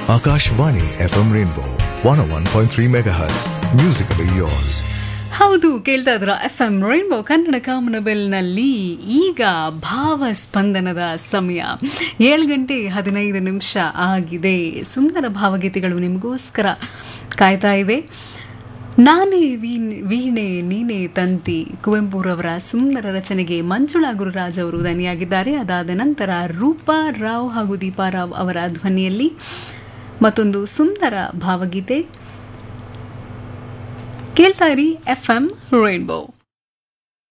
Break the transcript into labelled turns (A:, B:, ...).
A: Akashvani FM Rainbow 101.3 MHz. Musically yours.
B: ಹೌದು ಕೇಳ್ತಾ ಇದ್ರ ಎಫ್ ಎಂ ರೈನ್ಬೋ ಕನ್ನಡ ಕಾಮನಬೆಲ್ನಲ್ಲಿ ಈಗ ಭಾವ ಸ್ಪಂದನದ ಸಮಯ ಏಳು ಗಂಟೆ ಹದಿನೈದು ನಿಮಿಷ ಆಗಿದೆ ಸುಂದರ ಭಾವಗೀತೆಗಳು ನಿಮಗೋಸ್ಕರ ಕಾಯ್ತಾ ಇವೆ ನಾನೇ ವೀಣ್ ವೀಣೆ ನೀನೇ ತಂತಿ ಕುವೆಂಪುರವರ ಸುಂದರ ರಚನೆಗೆ ಮಂಜುಳಾ ಗುರುರಾಜ್ ಅವರು ದನಿಯಾಗಿದ್ದಾರೆ ಅದಾದ ನಂತರ ರೂಪಾ ರಾವ್ ಹಾಗೂ ದೀಪಾ ರಾವ್ ಅವರ ಧ್ವನಿಯಲ್ಲಿ ಮತ್ತೊಂದು ಸುಂದರ ಭಾವಗೀತೆ ಕೇಳ್ತಾ ಇರಿ ಎಫ್ ಎಂ ರೈನ್ಬೋ